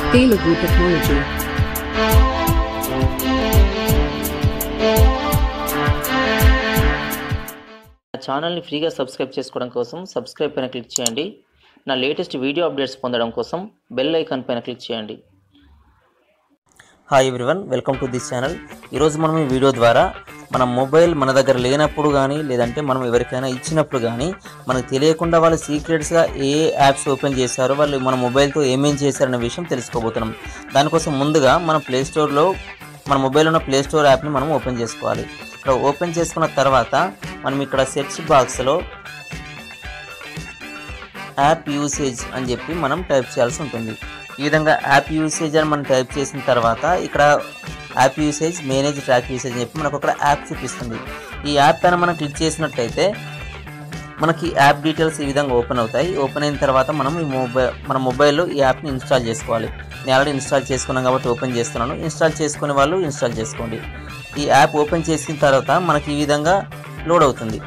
Telugu Technology. నా ఛానల్ని ఫ్రీగా సబ్స్క్రైబ్ చేసుకోవడం కోసం సబ్స్క్రైబ్ పైన క్లిక్ చేయండి నా లేటెస్ట్ వీడియో అప్డేట్స్ పొందడం కోసం బెల్ ఐకాన్ పైన క్లిక్ చేయండి hi everyone welcome to this channel ఈరోజు మనం ఈ వీడియో ద్వారా మన మొబైల్ మన దగ్గర లేనప్పుడు కానీ లేదంటే మనం ఎవరికైనా ఇచ్చినప్పుడు కానీ మనకు తెలియకుండా వాళ్ళు సీక్రెట్స్గా ఏ యాప్స్ ఓపెన్ చేశారో వాళ్ళు మన మొబైల్తో ఏమేం చేశారనే విషయం తెలుసుకోబోతున్నాం దానికోసం ముందుగా మన ప్లే స్టోర్లో మన మొబైల్ ఉన్న ప్లే స్టోర్ యాప్ని మనం ఓపెన్ చేసుకోవాలి ఇక్కడ ఓపెన్ చేసుకున్న తర్వాత మనం ఇక్కడ సెర్చ్ బాక్స్లో యాప్ యూసేజ్ అని చెప్పి మనం టైప్ చేయాల్సి ఉంటుంది ఈ విధంగా యాప్ యూసేజ్ అని మనం టైప్ చేసిన తర్వాత ఇక్కడ app usage manage track usage అని చెప్పి మనకు అక్కడ యాప్ చూపిస్తుంది ఈ యాప్ పైన మనం క్లిక్ చేసినట్టయితే మనకి యాప్ డీటెయిల్స్ ఈ విధంగా ఓపెన్ అవుతాయి ఓపెన్ అయిన తర్వాత మనం ఈ మొబైల్ మన మొబైల్లో ఈ యాప్ని ఇన్స్టాల్ చేసుకోవాలి నేను ఆల్రెడీ ఇన్స్టాల్ చేసుకున్నాను కాబట్టి ఓపెన్ చేస్తున్నాను ఇన్స్టాల్ చేసుకునే వాళ్ళు ఇన్స్టాల్ చేసుకోండి ఈ యాప్ ఓపెన్ చేసిన తర్వాత మనకి ఈ విధంగా లోడ్ అవుతుంది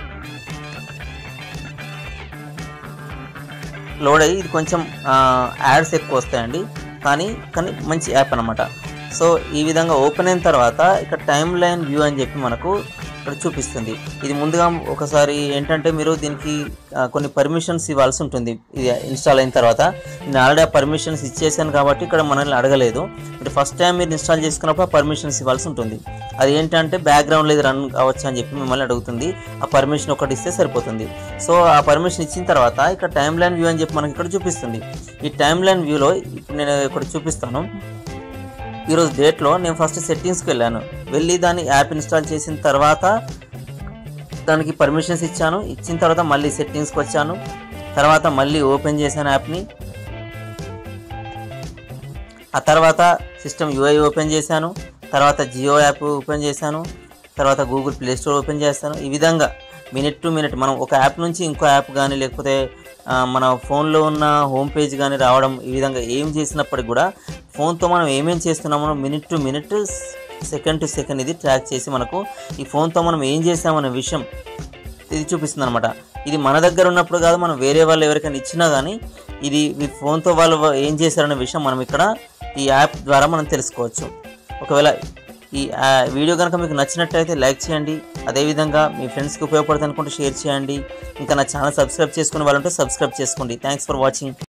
లోడ్ అయ్యి ఇది కొంచెం యాడ్స్ ఎక్కువ వస్తాయండి కానీ కానీ మంచి యాప్ అనమాట సో ఈ విధంగా ఓపెన్ అయిన తర్వాత ఇక్కడ టైం లైన్ వ్యూ అని చెప్పి మనకు ఇక్కడ చూపిస్తుంది ఇది ముందుగా ఒకసారి ఏంటంటే మీరు దీనికి ఆ, కొన్ని పర్మిషన్స్ ఇవ్వాల్సి ఉంటుంది ఇది ఇన్స్టాల్ అయిన తర్వాత నేను ఆల్రెడీ ఆ పర్మిషన్స్ ఇచ్చేసాను కాబట్టి ఇక్కడ మనల్ని అడగలేదు మీరు ఫస్ట్ టైం మీరు ఇన్స్టాల్ చేసుకున్నప్పుడు ఆ పర్మిషన్స్ ఇవ్వాల్సి ఉంటుంది అది ఏంటంటే బ్యాక్గ్రౌండ్లో ఇది రన్ కావచ్చు అని చెప్పి మిమ్మల్ని అడుగుతుంది ఆ పర్మిషన్ ఒకటి ఇస్తే సరిపోతుంది సో ఆ పర్మిషన్ ఇచ్చిన తర్వాత ఇక్కడ టైం లైన్ వ్యూ అని చెప్పి మనకి ఇక్కడ చూపిస్తుంది ఈ టైం లైన్ వ్యూలో ఇప్పుడు నేను ఇక్కడ చూపిస్తాను ఈరోజు డేట్లో నేను ఫస్ట్ సెట్టింగ్స్కి వెళ్ళాను వెళ్ళి దాన్ని యాప్ ఇన్స్టాల్ చేసిన తర్వాత దానికి పర్మిషన్స్ ఇచ్చాను ఇచ్చిన తర్వాత మళ్ళీ సెట్టింగ్స్కి వచ్చాను తర్వాత మళ్ళీ ఓపెన్ చేశాను యాప్ని ఆ తర్వాత సిస్టమ్ యూఐ ఓపెన్ చేశాను తర్వాత జియో యాప్ ఓపెన్ చేశాను తర్వాత గూగుల్ ప్లే స్టోర్ ఓపెన్ చేస్తాను ఈ విధంగా మినిట్ టు మినిట్ మనం ఒక యాప్ నుంచి ఇంకో యాప్ కానీ లేకపోతే ఆ, మన ఫోన్లో ఉన్న హోమ్ పేజ్ కానీ రావడం ఈ విధంగా ఏం చేసినప్పటికి కూడా ఫోన్తో మనం ఏమేం చేస్తున్నామో minute to minute second to second ఇది ట్రాక్ చేసి మనకు ఈ ఫోన్తో మనం ఏం చేసామనే విషయం ఇది చూపిస్తుంది అనమాట ఇది మన దగ్గర ఉన్నప్పుడు కాదు మనం వేరే వాళ్ళు ఎవరికైనా ఇచ్చినా కానీ ఇది ఈ ఫోన్తో వాళ్ళు ఏం చేశారనే విషయం మనం ఇక్కడ ఈ యాప్ ద్వారా మనం తెలుసుకోవచ్చు ఒకవేళ ఈ ఆ, వీడియో కనుక మీకు నచ్చినట్టయితే లైక్ చేయండి అదేవిధంగా మీ ఫ్రెండ్స్కి ఉపయోగపడుతుంది అనుకుంటే షేర్ చేయండి ఇంకా నా ఛానల్ సబ్స్క్రైబ్ చేసుకునే వాళ్ళంటే సబ్స్క్రైబ్ చేసుకోండి థ్యాంక్స్ ఫర్ వాచింగ్